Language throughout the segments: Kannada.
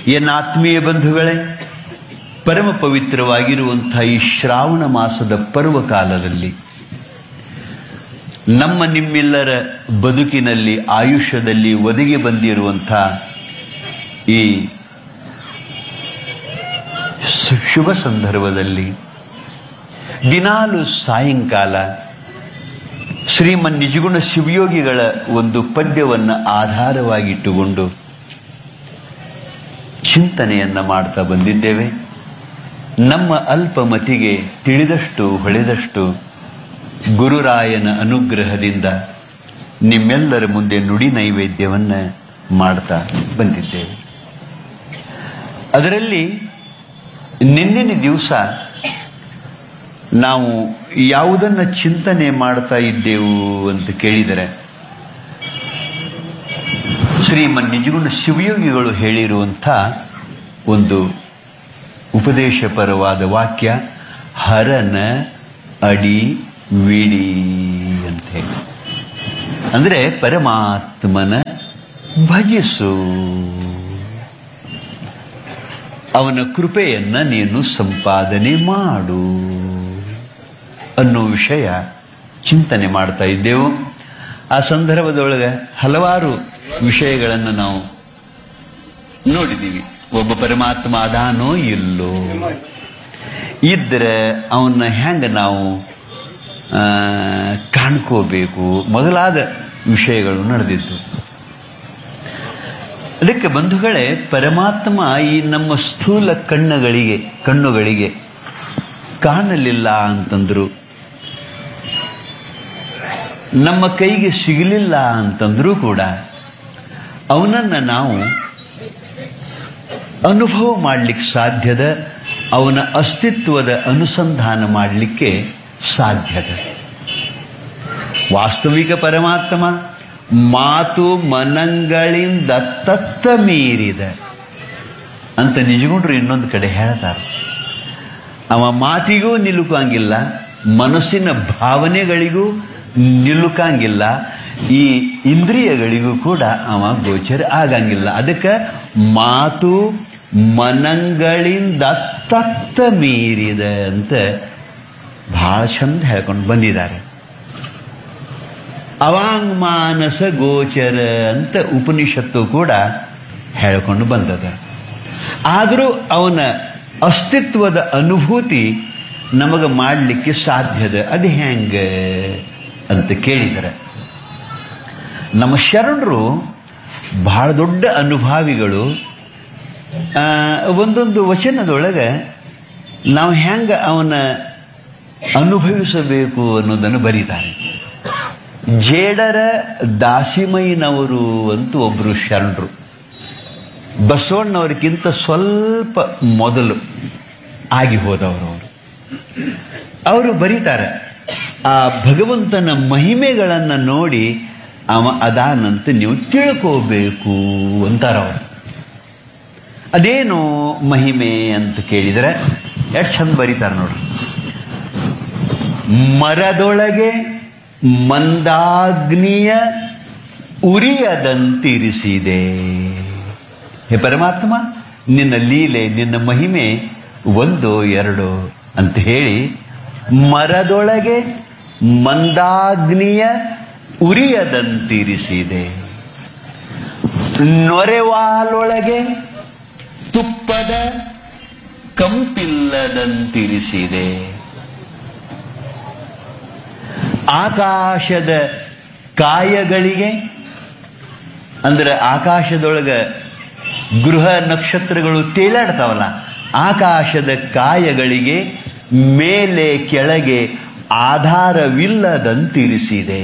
ಎನ್ನ ಆತ್ಮೀಯ ಬಂಧುಗಳೇ ಪರಮ ಪವಿತ್ರವಾಗಿರುವಂತಹ ಈ ಶ್ರಾವಣ ಮಾಸದ ಪರ್ವಕಾಲದಲ್ಲಿ ನಮ್ಮ ನಿಮ್ಮೆಲ್ಲರ ಬದುಕಿನಲ್ಲಿ ಆಯುಷ್ಯದಲ್ಲಿ ಒದಗಿ ಬಂದಿರುವಂಥ ಈ ಸು- ಶುಭ ಸಂದರ್ಭದಲ್ಲಿ ದಿನಾಲು ಸಾಯಂಕಾಲ ಶ್ರೀಮನ್ ನಿಜಗುಣ ಶಿವಯೋಗಿಗಳ ಒಂದು ಪದ್ಯವನ್ನು ಆಧಾರವಾಗಿಟ್ಟುಕೊಂಡು ಚಿಂತನೆಯನ್ನ ಮಾಡ್ತಾ ಬಂದಿದ್ದೇವೆ ನಮ್ಮ ಅಲ್ಪಮತಿಗೆ ತಿಳಿದಷ್ಟು ಹೊಳೆದಷ್ಟು ಗುರುರಾಯನ ಅನುಗ್ರಹದಿಂದ ನಿಮ್ಮೆಲ್ಲರ ಮುಂದೆ ನುಡಿ ನೈವೇದ್ಯವನ್ನ ಮಾಡ್ತಾ ಬಂದಿದ್ದೇವೆ ಅದರಲ್ಲಿ ನಿನ್ನಿನ ದಿವಸ ನಾವು ಯಾವುದನ್ನ ಚಿಂತನೆ ಮಾಡ್ತಾ ಇದ್ದೆವು ಅಂತ ಕೇಳಿದರೆ ಶ್ರೀಮನ್ ನಿಜಗುಣ ಶಿವಯೋಗಿಗಳು ಹೇಳಿರುವಂಥ ಒಂದು ಉಪದೇಶಪರವಾದ ವಾಕ್ಯ ಹರನ ಅಡಿ ವಿಡಿ ಅಂತ ಹೇಳಿ ಅಂದ್ರೆ ಪರಮಾತ್ಮನ ಭಜಿಸು ಅವನ ಕೃಪೆಯನ್ನ ನೀನು ಸಂಪಾದನೆ ಮಾಡು ಅನ್ನೋ ವಿಷಯ ಚಿಂತನೆ ಮಾಡ್ತಾ ಇದ್ದೆವು ಆ ಸಂದರ್ಭದೊಳಗೆ ಹಲವಾರು ವಿಷಯಗಳನ್ನು ನಾವು ನೋಡಿದ್ದೀವಿ ಒಬ್ಬ ಪರಮಾತ್ಮ ಅದಾನೋ ಇಲ್ಲೋ ಇದ್ರೆ ಅವನ್ನ ಹೆಂಗ ನಾವು ಆ, ಕಾಣ್ಕೋಬೇಕು ಮೊದಲಾದ ವಿಷಯಗಳು ನಡೆದಿದ್ದು ಅದಕ್ಕೆ ಬಂಧುಗಳೇ ಪರಮಾತ್ಮ ಈ ನಮ್ಮ ಸ್ಥೂಲ ಕಣ್ಣುಗಳಿಗೆ ಕಣ್ಣುಗಳಿಗೆ ಕಾಣಲಿಲ್ಲ ಅಂತಂದ್ರು ನಮ್ಮ ಕೈಗೆ ಸಿಗಲಿಲ್ಲ ಅಂತಂದ್ರೂ ಕೂಡ ಅವನನ್ನ ನಾವು ಅನುಭವ ಮಾಡಲಿಕ್ಕೆ ಸಾಧ್ಯದ ಅವನ ಅಸ್ತಿತ್ವದ ಅನುಸಂಧಾನ ಮಾಡಲಿಕ್ಕೆ ಸಾಧ್ಯದ ವಾಸ್ತವಿಕ ಪರಮಾತ್ಮ ಮಾತು ಮನಗಳಿಂದ ತತ್ತ ಮೀರಿದ ಅಂತ ನಿಜಗುಂಡ್ರು ಇನ್ನೊಂದು ಕಡೆ ಹೇಳ್ತಾರೆ ಅವ ಮಾತಿಗೂ ನಿಲುಕಂಗಿಲ್ಲ ಮನಸ್ಸಿನ ಭಾವನೆಗಳಿಗೂ ನಿಲುಕಂಗಿಲ್ಲ ಈ ಇಂದ್ರಿಯಗಳಿಗೂ ಕೂಡ ಅವ ಗೋಚರ ಆಗಂಗಿಲ್ಲ ಅದಕ್ಕೆ ಮಾತು ಮನಗಳಿಂದ ತತ್ತ ಮೀರಿದ ಅಂತ ಬಹಳ ಚಂದ ಹೇಳ್ಕೊಂಡು ಬಂದಿದ್ದಾರೆ ಅವಾಂಗ್ ಮಾನಸ ಗೋಚರ ಅಂತ ಉಪನಿಷತ್ತು ಕೂಡ ಹೇಳ್ಕೊಂಡು ಬಂದದ ಆದರೂ ಅವನ ಅಸ್ತಿತ್ವದ ಅನುಭೂತಿ ನಮಗ ಮಾಡಲಿಕ್ಕೆ ಸಾಧ್ಯದ ಅದು ಹೆಂಗ ಅಂತ ಕೇಳಿದರೆ ನಮ್ಮ ಶರಣರು ಬಹಳ ದೊಡ್ಡ ಅನುಭಾವಿಗಳು ಆ, ಒಂದೊಂದು ವಚನದೊಳಗೆ ನಾವು ಹೆಂಗ ಅವನ ಅನುಭವಿಸಬೇಕು ಅನ್ನೋದನ್ನು ಬರೀತಾರೆ ಜೇಡರ ದಾಸಿಮಯ್ಯನವರು ಅಂತ ಒಬ್ರು ಶರಣರು ಬಸವಣ್ಣವರಿಗಿಂತ ಸ್ವಲ್ಪ ಮೊದಲು ಆಗಿ ಹೋದವರು ಅವರು ಅವರು ಬರೀತಾರೆ ಆ ಭಗವಂತನ ಮಹಿಮೆಗಳನ್ನ ನೋಡಿ ಅವ ಅದಾನಂತ ನೀವು ತಿಳ್ಕೋಬೇಕು ಅಂತಾರ ಅವರು ಅದೇನು ಮಹಿಮೆ ಅಂತ ಕೇಳಿದರೆ ಎಷ್ಟು ಚಂದ ಬರೀತಾರೆ ನೋಡ್ರಿ ಮರದೊಳಗೆ ಮಂದಾಗ್ನಿಯ ಉರಿಯದಂತಿರಿಸಿದೆ ಹೇ ಪರಮಾತ್ಮ ನಿನ್ನ ಲೀಲೆ ನಿನ್ನ ಮಹಿಮೆ ಒಂದು ಎರಡು ಅಂತ ಹೇಳಿ ಮರದೊಳಗೆ ಮಂದಾಗ್ನಿಯ ಉರಿಯದಂತಿರಿಸಿದೆ ನೊರೆವಾಲೊಳಗೆ ತುಪ್ಪದ ಕಂಪಿಲ್ಲದಂತಿರಿಸಿದೆ ಆಕಾಶದ ಕಾಯಗಳಿಗೆ ಅಂದ್ರೆ ಆಕಾಶದೊಳಗ ಗೃಹ ನಕ್ಷತ್ರಗಳು ತೇಲಾಡ್ತಾವಲ್ಲ ಆಕಾಶದ ಕಾಯಗಳಿಗೆ ಮೇಲೆ ಕೆಳಗೆ ಆಧಾರವಿಲ್ಲದಂತಿರಿಸಿದೆ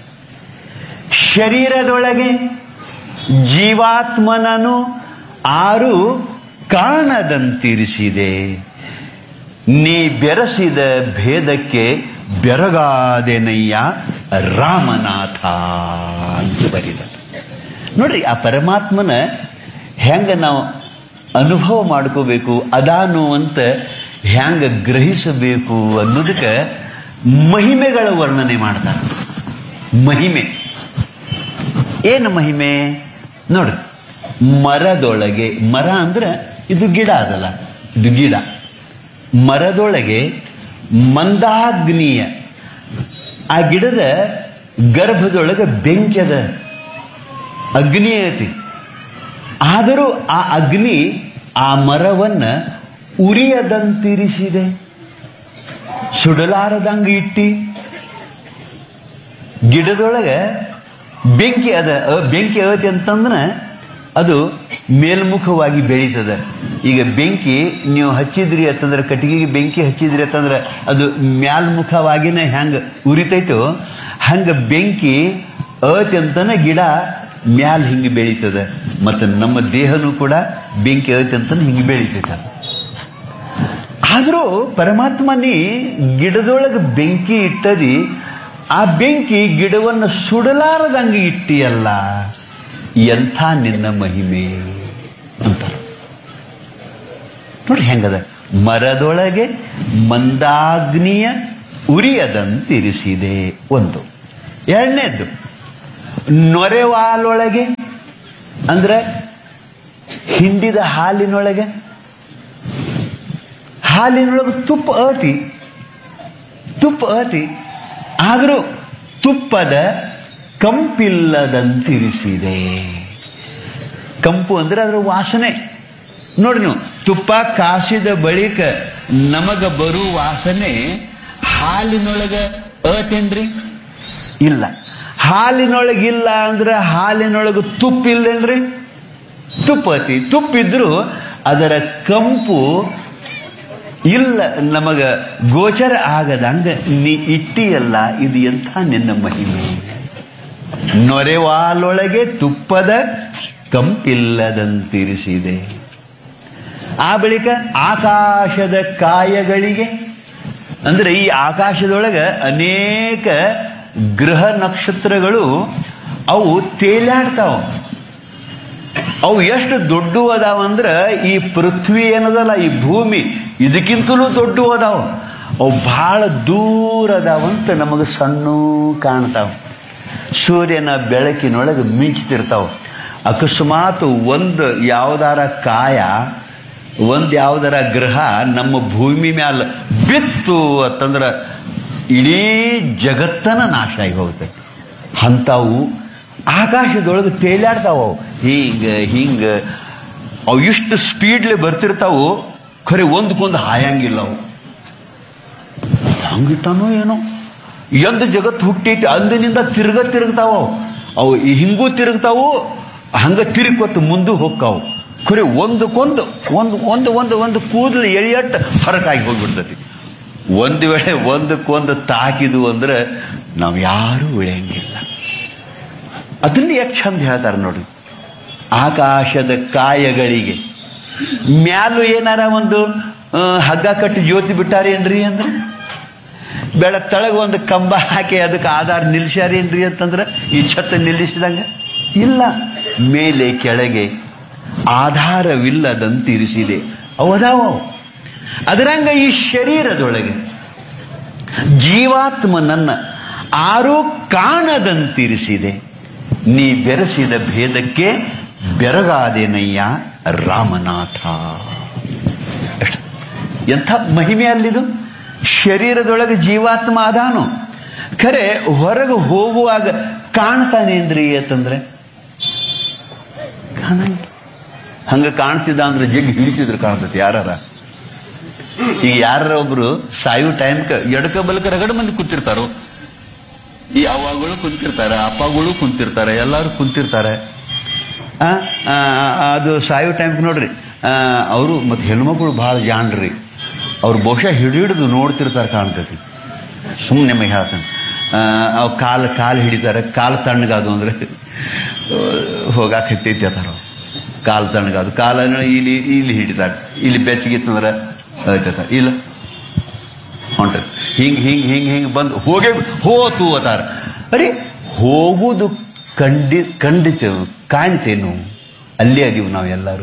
ಶರೀರದೊಳಗೆ ಜೀವಾತ್ಮನನು ಆರು ಕಾಣದಂತಿರಿಸಿದೆ ನೀ ಬೆರೆಸಿದ ಭೇದಕ್ಕೆ ಬೆರಗಾದೆನಯ್ಯ ರಾಮನಾಥ ಅಂತ ಬರಿದ ನೋಡ್ರಿ ಆ ಪರಮಾತ್ಮನ ಹೆಂಗ ನಾವು ಅನುಭವ ಮಾಡ್ಕೋಬೇಕು ಅದಾನು ಅಂತ ಹೆಂಗ ಗ್ರಹಿಸಬೇಕು ಅನ್ನೋದಕ್ಕೆ ಮಹಿಮೆಗಳ ವರ್ಣನೆ ಮಾಡ್ತಾರೆ ಮಹಿಮೆ ಏನು ಮಹಿಮೆ ನೋಡ್ರಿ ಮರದೊಳಗೆ ಮರ ಅಂದ್ರೆ ಇದು ಗಿಡ ಅದಲ್ಲ ಇದು ಗಿಡ ಮರದೊಳಗೆ ಮಂದಾಗ್ನಿಯ ಆ ಗಿಡದ ಗರ್ಭದೊಳಗೆ ಬೆಂಕಿ ಅದ ಅಗ್ನಿ ಐತಿ ಆದರೂ ಆ ಅಗ್ನಿ ಆ ಮರವನ್ನ ಉರಿಯದಂತಿರಿಸಿದೆ ಸುಡಲಾರದಂಗ ಇಟ್ಟಿ ಗಿಡದೊಳಗೆ ಬೆಂಕಿ ಅದ ಅ, ಬೆಂಕಿ ಐತಿ ಅಂತಂದ್ರ ಅದು ಮೇಲ್ಮುಖವಾಗಿ ಬೆಳೀತದ ಈಗ ಬೆಂಕಿ ನೀವು ಹಚ್ಚಿದ್ರಿ ಅಂತಂದ್ರೆ ಕಟ್ಟಿಗೆಗೆ ಬೆಂಕಿ ಹಚ್ಚಿದ್ರಿ ಅಂತಂದ್ರೆ ಅದು ಮ್ಯಾಲ್ಮುಖವಾಗಿನ ಹೆಂಗ ಉರಿತೈತೋ ಹಂಗ ಬೆಂಕಿ ಅತಿ ಅಂತನ ಗಿಡ ಮ್ಯಾಲ್ ಹಿಂಗೆ ಬೆಳೀತದ ಮತ್ತು ನಮ್ಮ ದೇಹನೂ ಕೂಡ ಬೆಂಕಿ ಐತಿ ಅಂತನ ಹಿಂಗೆ ಬೆಳೀತೈತ ಆದರೂ ಪರಮಾತ್ಮನಿ ಗಿಡದೊಳಗೆ ಬೆಂಕಿ ಇಟ್ಟದಿ ಆ ಬೆಂಕಿ ಗಿಡವನ್ನು ಸುಡಲಾರದಂಗ ಇಟ್ಟಿಯಲ್ಲ ಎಂಥ ನಿನ್ನ ಮಹಿಮೆ ಅಂತಾರೆ ನೋಡಿ ಹೆಂಗದ ಮರದೊಳಗೆ ಮಂದಾಗ್ನಿಯ ಉರಿಯದಂತಿರಿಸಿದೆ ಒಂದು ಎರಡನೇದ್ದು ನೊರೆವಾಲೊಳಗೆ ಅಂದ್ರೆ ಹಿಂಡಿದ ಹಾಲಿನೊಳಗೆ ಹಾಲಿನೊಳಗೆ ತುಪ್ಪ ಅತಿ ತುಪ್ಪ ಅತಿ ಆದರೂ ತುಪ್ಪದ ಕಂಪಿಲ್ಲದಂತಿರಿಸಿದೆ ಕಂಪು ಅಂದ್ರೆ ಅದರ ವಾಸನೆ ನೋಡಿ ನೀವು ತುಪ್ಪ ಕಾಸಿದ ಬಳಿಕ ನಮಗ ಬರೋ ವಾಸನೆ ಹಾಲಿನೊಳಗೆ ಅತೇನ್ರಿ ಇಲ್ಲ ಹಾಲಿನೊಳಗಿಲ್ಲ ಅಂದ್ರೆ ಹಾಲಿನೊಳಗೆ ತುಪ್ಪ ಇಲ್ಲೇನ್ರಿ ತುಪ್ಪ ಐತಿ ತುಪ್ಪಿದ್ರು ಅದರ ಕಂಪು ಇಲ್ಲ ನಮಗ ಗೋಚರ ಆಗದಂಗ ನೀ ಇಟ್ಟಿಯಲ್ಲ ಇದು ಎಂಥ ನಿನ್ನ ಮಹಿಮೆ ನೊರೆವಾಲೊಳಗೆ ತುಪ್ಪದ ಕಂಪಿಲ್ಲದಂತಿರಿಸಿದೆ ಆ ಬಳಿಕ ಆಕಾಶದ ಕಾಯಗಳಿಗೆ ಅಂದ್ರೆ ಈ ಆಕಾಶದೊಳಗ ಅನೇಕ ಗ್ರಹ ನಕ್ಷತ್ರಗಳು ಅವು ತೇಲಾಡ್ತಾವ ಅವು ಎಷ್ಟು ದೊಡ್ಡ ಅದಾವ ಅಂದ್ರ ಈ ಪೃಥ್ವಿ ಏನದಲ್ಲ ಈ ಭೂಮಿ ಇದಕ್ಕಿಂತಲೂ ದೊಡ್ಡ ಅದಾವ ಅವು ಬಹಳ ದೂರ ಅದಾವಂತ ನಮಗೆ ಸಣ್ಣ ಕಾಣ್ತಾವ ಸೂರ್ಯನ ಬೆಳಕಿನೊಳಗೆ ಮಿಂಚ್ತಿರ್ತಾವ ಅಕಸ್ಮಾತ್ ಒಂದು ಯಾವ್ದಾರ ಕಾಯ ಒಂದ್ ಯಾವ್ದಾರ ಗ್ರಹ ನಮ್ಮ ಭೂಮಿ ಮ್ಯಾಲ ಬಿತ್ತು ಅಂತಂದ್ರ ಇಡೀ ಜಗತ್ತನ ನಾಶ ಆಗಿ ಹೋಗ್ತೈತಿ ಅಂಥವು ಆಕಾಶದೊಳಗೆ ತೇಲಾಡ್ತಾವ ಅವು ಹಿಂಗ ಹಿಂಗ ಅವು ಇಷ್ಟು ಸ್ಪೀಡ್ಲಿ ಬರ್ತಿರ್ತಾವು ಖರೆ ಒಂದಕ್ಕೊಂದು ಹಾಯಂಗಿಲ್ಲ ಅವು ಹಂಗಿಟ್ಟಾನೋ ಏನೋ ಎಂದ ಜಗತ್ತು ಹುಟ್ಟೈತಿ ಅಂದಿನಿಂದ ತಿರ್ಗ ತಿರುಗ್ತಾವ ಅವು. ಅವು ಈ ಹಿಂಗೂ ತಿರುಗ್ತಾವು ಹಂಗ ತಿರುಕೊತ್ತು ಮುಂದೆ ಹೋಗ್ತಾವು ಖರೆ ಒಂದಕ್ಕೊಂದು ಒಂದು ಒಂದು ಒಂದು ಒಂದು ಕೂದಲು ಎಳಿಯಟ್ಟು ಹೊರಕಾಗಿ ಹೋಗ್ಬಿಡ್ತೈತಿ ಒಂದು ವೇಳೆ ಒಂದಕ್ಕೊಂದು ತಾಕಿದು ಅಂದ್ರೆ ನಾವು ಯಾರೂ ಉಳಿಯಂಗಿಲ್ಲ ಅದನ್ನ ಎಷ್ಟು ಚಂದ ಹೇಳ್ತಾರೆ ನೋಡಿ ಆಕಾಶದ ಕಾಯಗಳಿಗೆ ಮ್ಯಾಲು ಏನಾರ ಒಂದು ಆ, ಹಗ್ಗ ಕಟ್ಟಿ ಜ್ಯೋತಿ ಬಿಟ್ಟಾರೇನ್ರಿ ಅಂದ್ರೆ ಬೆಳ ತಳಗ ಒಂದು ಕಂಬ ಹಾಕಿ ಅದಕ್ಕೆ ಆಧಾರ ನಿಲ್ಸ್ಯಾರೇನ್ರಿ ಅಂತಂದ್ರೆ ಈ ಛತ್ತ ನಿಲ್ಲಿಸಿದಂಗ ಇಲ್ಲ ಮೇಲೆ ಕೆಳಗೆ ಆಧಾರವಿಲ್ಲದಂತಿರಿಸಿದೆ ಅವದಾವ ಅದರಂಗ ಈ ಶರೀರದೊಳಗೆ ಜೀವಾತ್ಮನನ್ನ ಆರೂ ಕಾಣದಂತಿರಿಸಿದೆ ನೀ ಬೆರೆಸಿದ ಭೇದಕ್ಕೆ ಬೆರಗಾದೇನಯ್ಯ ರಾಮನಾಥ ಎಷ್ಟು ಎಂಥ ಮಹಿಮೆ ಅಲ್ಲಿದು ಶರೀರದೊಳಗೆ ಜೀವಾತ್ಮ ಅದಾನು ಖರೆ ಹೊರಗೆ ಹೋಗುವಾಗ ಕಾಣ್ತಾನೇನ್ರಿ ಅಂತಂದ್ರೆ ಕಾಣಂಗಿಲ್ಲ ಹಂಗ ಕಾಣ್ತಿದ್ದ ಅಂದ್ರೆ ಜಗ್ ಹಿಡಿಸಿದ್ರು ಕಾಣ್ತೈತಿ ಯಾರಾರ ಈಗ ಯಾರ ಒಬ್ರು ಸಾಯು ಟೈಮ್ ಎಡಕ ಬಲಕ ರಗಡ ಮಂದಿ ಕೂತಿರ್ತಾರೋ ಈ ಅವ್ವಗಳು ಕುಂತಿರ್ತಾರೆ ಅಪ್ಪಗಳು ಕುಂತಿರ್ತಾರೆ ಎಲ್ಲರೂ ಕುಂತಿರ್ತಾರೆ ಆ, ಆ, ಅದು ಸಾಯೋ ಟೈಮ್ ನೋಡ್ರಿ ಅವರು ಮತ್ತೆ ಹೆಣ್ಮಕ್ಳು ಭಾಳ ಜಾಣ್ರಿ ಅವ್ರು ಬಹುಶಃ ಹಿಡಿದು ನೋಡ್ತಿರ್ತಾರೆ ಕಾಣ್ತೈತಿ ಸುಮ್ಮನೆ ನಿಮಗೆ ಹೇಳ್ತಾನೆ ಅವು ಕಾಲು ಕಾಲು ಹಿಡಿತಾರೆ ಕಾಲು ತಣ್ಣಗಾದು ಅಂದ್ರೆ ಹೋಗಾಕ ಹತ್ತೈತಿ ಅತ್ತಾರ ಅವ್ರು. ಕಾಲು ತಣ್ಣಗಾದು ಕಾಲನ್ನು ಇಲ್ಲಿ ಇಲ್ಲಿ ಹಿಡಿತಾರೆ ಇಲ್ಲಿ ಬೆಚ್ಚಗಿತ್ತಂದ್ರೆ ಆಯ್ತದ ಇಲ್ಲ ಹೊಂಟದ ಹಿಂಗ್ ಹಿಂಗ್ ಹಿಂಗ್ ಹಿಂಗ್ ಬಂದು ಹೋಗೇ ಹೋತು ಅತಾರ ಅರೆ ಹೋಗುದು ಕಂಡಿ ಖಂಡಿತೇವು ಕಾಣ್ತೇನು ಅಲ್ಲೇ ಅದೀವಿ ನಾವು ಎಲ್ಲರೂ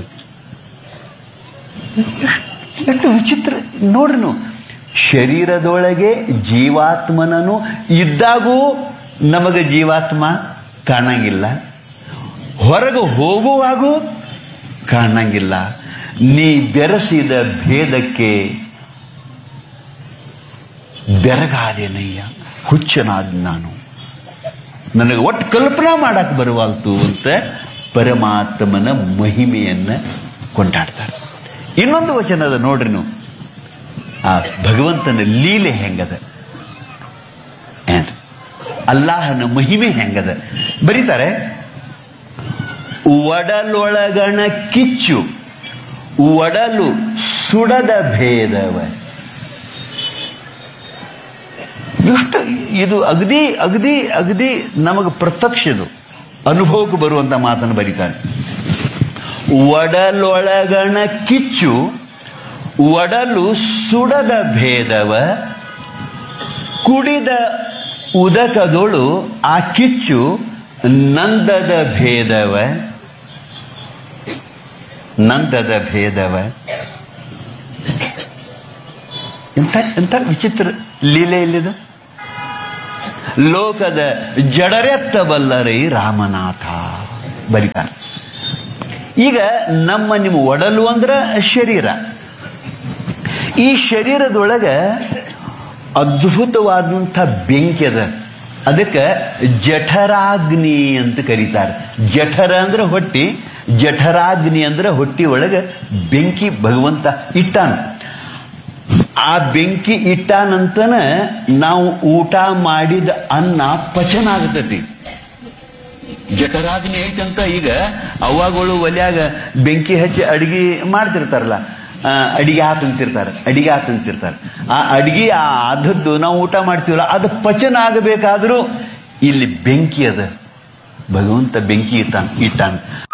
ಎಷ್ಟು ವಿಚಿತ್ರ ನೋಡ್ರಿ ನೀವು ಶರೀರದೊಳಗೆ ಜೀವಾತ್ಮನನು ಇದ್ದಾಗೂ ನಮಗೆ ಜೀವಾತ್ಮ ಕಾಣಂಗಿಲ್ಲ ಹೊರಗೆ ಹೋಗುವಾಗೂ ಕಾಣಂಗಿಲ್ಲ ನೀ ಬೆರೆಸಿದ ಭೇದಕ್ಕೆ ಬೆರಗಾದೇನಯ್ಯ ಹುಚ್ಚನಾದ ನಾನು ನನಗೆ ಒಟ್ಟು ಕಲ್ಪನಾ ಮಾಡಕ್ ಬರುವಲ್ತು ಅಂತ ಪರಮಾತ್ಮನ ಮಹಿಮೆಯನ್ನ ಕೊಂಡಾಡ್ತಾರೆ ಇನ್ನೊಂದು ವಚನದ ನೋಡ್ರಿ ನೀವು ಆ ಭಗವಂತನ ಲೀಲೆ ಹೆಂಗದ ಏನ್ ಅಲ್ಲಾಹನ ಮಹಿಮೆ ಹೆಂಗದ ಬರೀತಾರೆ ಒಡಲೊಳಗಣ ಕಿಚ್ಚು ಒಡಲು ಸುಡದ ಭೇದವ ಎಷ್ಟು ಇದು ಅಗದಿ ಅಗದಿ ಅಗದಿ ನಮಗೆ ಪ್ರತ್ಯಕ್ಷದು ಅನುಭವಕ್ಕೆ ಬರುವಂತ ಮಾತನ್ನು ಬರೀತಾನೆ ಒಡಲೊಳಗಣ ಕಿಚ್ಚು ಒಡಲು ಸುಡದ ಭೇದವ ಕುಡಿದ ಉದಕದೊಳು ಆ ಕಿಚ್ಚು ನಂದದ ಭೇದವ ನಂದದ ಭೇದವ ಎಂತ ಎಂತ ವಿಚಿತ್ರ ಲೀಲೆ ಇಲ್ಲಿದು ಲೋಕದ ಜಡರೆತ್ತಬಲ್ಲರೈ ರಾಮನಾಥ ಬರೀತಾರೆ ಈಗ ನಮ್ಮ ನಿಮ್ಮ ಒಡಲು ಅಂದ್ರ ಶರೀರ ಈ ಶರೀರದೊಳಗ ಅದ್ಭುತವಾದಂಥ ಬೆಂಕಿ ಅದ ಅದಕ್ಕೆ ಜಠರಾಗ್ನಿ ಅಂತ ಕರೀತಾರೆ ಜಠರ ಅಂದ್ರೆ ಹೊಟ್ಟಿ ಜಠರಾಗ್ನಿ ಅಂದ್ರೆ ಹೊಟ್ಟಿ ಒಳಗ ಬೆಂಕಿ ಭಗವಂತ ಇಟ್ಟಾನ ಆ ಬೆಂಕಿ ಇಟ್ಟಾನಂತನ ನಾವು ಊಟ ಮಾಡಿದ ಅನ್ನ ಪಚನ ಆಗತೈತಿ ಜಠರಾಗ್ನಿ ಐತಂತ ಈಗ ಅವಾಗಳು ಒಲ್ಯಾಗ ಬೆಂಕಿ ಹಚ್ಚಿ ಅಡಿಗೆ ಮಾಡ್ತಿರ್ತಾರಲ್ಲ ಆ, ಅಡಿಗೆ ಹಾಕಂತಿರ್ತಾರೆ ಅಡಿಗೆ ಹಾಕಂತಿರ್ತಾರೆ ಆ ಅಡಿಗೆ ಆ ಆದದ್ದು ನಾವು ಊಟ ಮಾಡ್ತೀವಲ್ಲ ಅದು ಪಚನ ಆಗಬೇಕಾದ್ರೂ ಇಲ್ಲಿ ಬೆಂಕಿ ಅದ ಭಗವಂತ ಬೆಂಕಿ ಇಟ್ಟಾನ ಇಟ್ಟಾನ